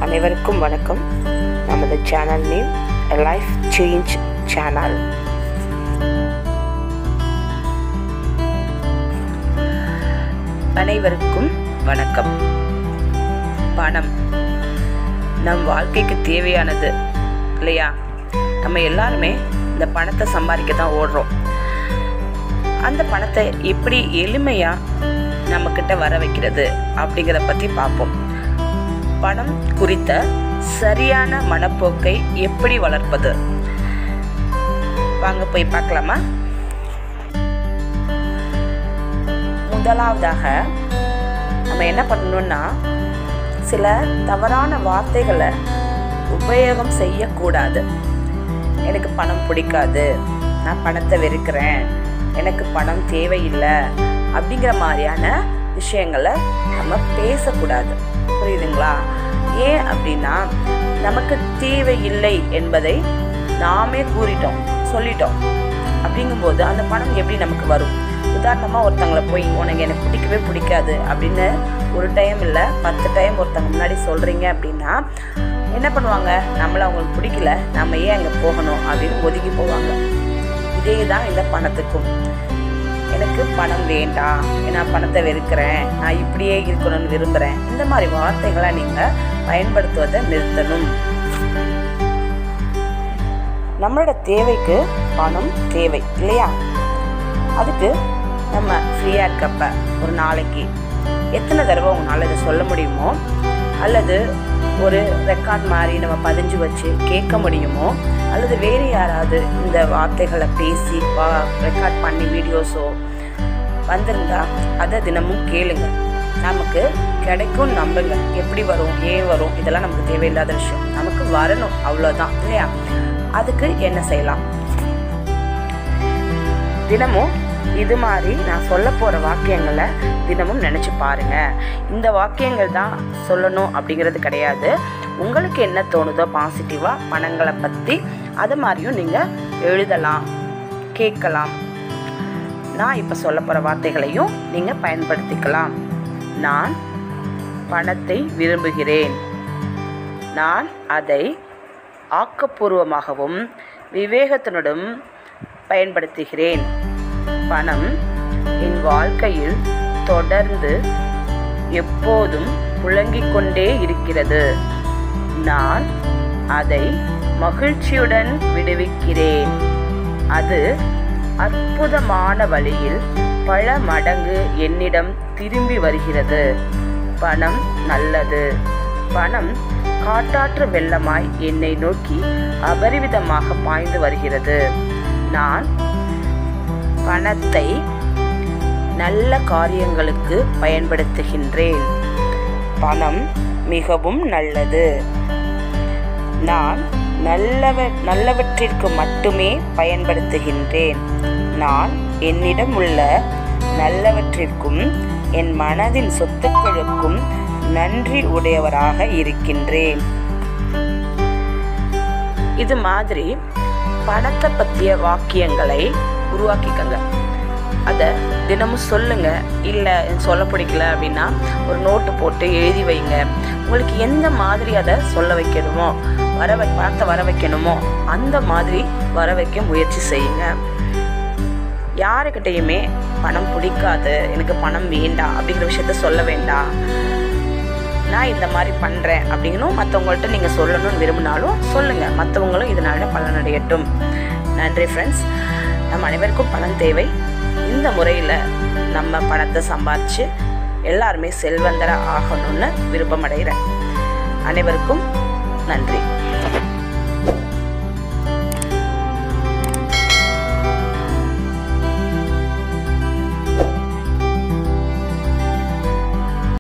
அனைவருக்கும் வணக்கம் நமது channel name life change channel அனைவருக்கும் வணக்கம் பணம் நம் வாழ்க்கைக்கு தேவையானது இல்லையா நம்ம எல்லாருமே இந்த பணத்தை சம்பாதிக்க தான் ஓடுறோம் அந்த பணத்தை எப்படி எளிமையாக நம்மக்கிட்ட வர வைக்கிறது அப்படிங்கிறத பற்றி பார்ப்போம் பணம் குறித்த சரியான மனப்போக்கை எப்படி வளர்ப்பது வாங்க போய் பார்க்கலாமா முதலாவதாக நம்ம என்ன பண்ணணும்னா சில தவறான வார்த்தைகளை உபயோகம் செய்யக்கூடாது எனக்கு பணம் பிடிக்காது நான் பணத்தை வெறுக்கிறேன் எனக்கு பணம் தேவையில்லை அப்படிங்கிற மாதிரியான விஷயங்களை நம்ம பேசக்கூடாது புரியுதுங்களா ஏன் அப்படின்னா நமக்கு தேவையில்லை என்பதை நாமே கூறிட்டோம் சொல்லிட்டோம் அப்படிங்கும்போது அந்த பணம் எப்படி நமக்கு வரும் உதாரணமாக ஒருத்தங்களை போய் உனக்கு எனக்கு பிடிக்கவே பிடிக்காது அப்படின்னு ஒரு டைம் இல்லை பத்து டைம் ஒருத்தங்க முன்னாடி சொல்கிறீங்க அப்படின்னா என்ன பண்ணுவாங்க நம்மளை அவங்களுக்கு பிடிக்கல நம்ம ஏன் அங்கே போகணும் அப்படின்னு ஒதுங்கி போவாங்க இதே தான் இந்த பணத்துக்கும் எனக்கு பணம் வேண்டாம் நான் பணத்தை வெறுக்கிறேன் நான் இப்படியே இருக்கணும்னு விரும்புகிறேன் இந்த மாதிரி வார்த்தைகளை நீங்கள் பயன்படுத்துவதை நிறுத்தணும் நம்மளோட தேவைக்கு பணம் தேவை இல்லையா அதுக்கு நம்ம ஃப்ரீயாக இருக்கப்ப ஒரு நாளைக்கு எத்தனை தடவை உங்களால் இதை சொல்ல முடியுமோ அல்லது ஒரு ரெக்கார்ட் மாதிரி நம்ம பதிஞ்சு வச்சு கேட்க முடியுமோ அல்லது வேறு யாராவது இந்த வார்த்தைகளை பேசி வா ரெக்கார்ட் பண்ணி வீடியோஸோ வந்திருந்தா அதை தினமும் கேளுங்க நமக்கு கிடைக்கும் நம்புங்க எப்படி வரும் ஏன் வரும் இதெல்லாம் நமக்கு தேவையில்லாத விஷயம் நமக்கு வரணும் அவ்வளோதான் இல்லையா அதுக்கு என்ன செய்யலாம் தினமும் இது மாதிரி நான் சொல்ல போகிற வாக்கியங்களை தினமும் நினச்சி பாருங்க இந்த வாக்கியங்கள் தான் சொல்லணும் அப்படிங்கிறது கிடையாது உங்களுக்கு என்ன தோணுதோ பாசிட்டிவாக பணங்களை பற்றி அது மாதிரியும் நீங்கள் எழுதலாம் கேட்கலாம் நான் இப்போ சொல்ல போகிற வார்த்தைகளையும் நீங்கள் பயன்படுத்திக்கலாம் நான் பணத்தை விரும்புகிறேன் நான் அதை ஆக்கப்பூர்வமாகவும் விவேகத்தினுடன் பயன்படுத்துகிறேன் பணம் என் வாழ்க்கையில் தொடர்ந்து எப்போதும் புழங்கிக் கொண்டே இருக்கிறது நான் அதை மகிழ்ச்சியுடன் விடுவிக்கிறேன் அது அற்புதமான வழியில் பல மடங்கு என்னிடம் திரும்பி வருகிறது பணம் நல்லது பணம் காட்டாற்று வெள்ளமாய் என்னை நோக்கி அபரிவிதமாக பாய்ந்து வருகிறது நான் பணத்தை நல்ல காரியங்களுக்கு பயன்படுத்துகின்றேன் பணம் மிகவும் நல்லது நான் நல்லவ நல்லவற்றிற்கு மட்டுமே பயன்படுத்துகின்றேன் நான் என்னிடம் உள்ள நல்லவற்றிற்கும் என் மனதின் சொத்துக்களுக்கும் நன்றி உடையவராக இருக்கின்றேன் இது மாதிரி பணத்தை பற்றிய வாக்கியங்களை உருவாக்கிக்கங்க அதை தினமும் சொல்லுங்க இல்லை சொல்ல பிடிக்கல அப்படின்னா ஒரு நோட்டு போட்டு எழுதி வைங்க உங்களுக்கு எந்த மாதிரி அதை சொல்ல வைக்கணுமோ வர வை பணத்தை வர வைக்கணுமோ அந்த மாதிரி வர வைக்க முயற்சி செய்யுங்க யாருக்கிட்டையுமே பணம் பிடிக்காது எனக்கு பணம் வேண்டாம் அப்படிங்கிற விஷயத்த சொல்ல வேண்டாம் நான் இந்த மாதிரி பண்ணுறேன் அப்படிங்கணும் மற்றவங்கள்ட்ட நீங்கள் சொல்லணும்னு விரும்பினாலும் சொல்லுங்கள் மற்றவங்களும் இதனால் பலனடையட்டும் நன்றி ஃப்ரெண்ட்ஸ் நம்ம அனைவருக்கும் பணம் தேவை இந்த முறையில் நம்ம பணத்தை சம்பாதிச்சு எல்லாருமே செல்வந்தராக ஆகணும்னு விருப்பமடைகிறேன் அனைவருக்கும் நன்றி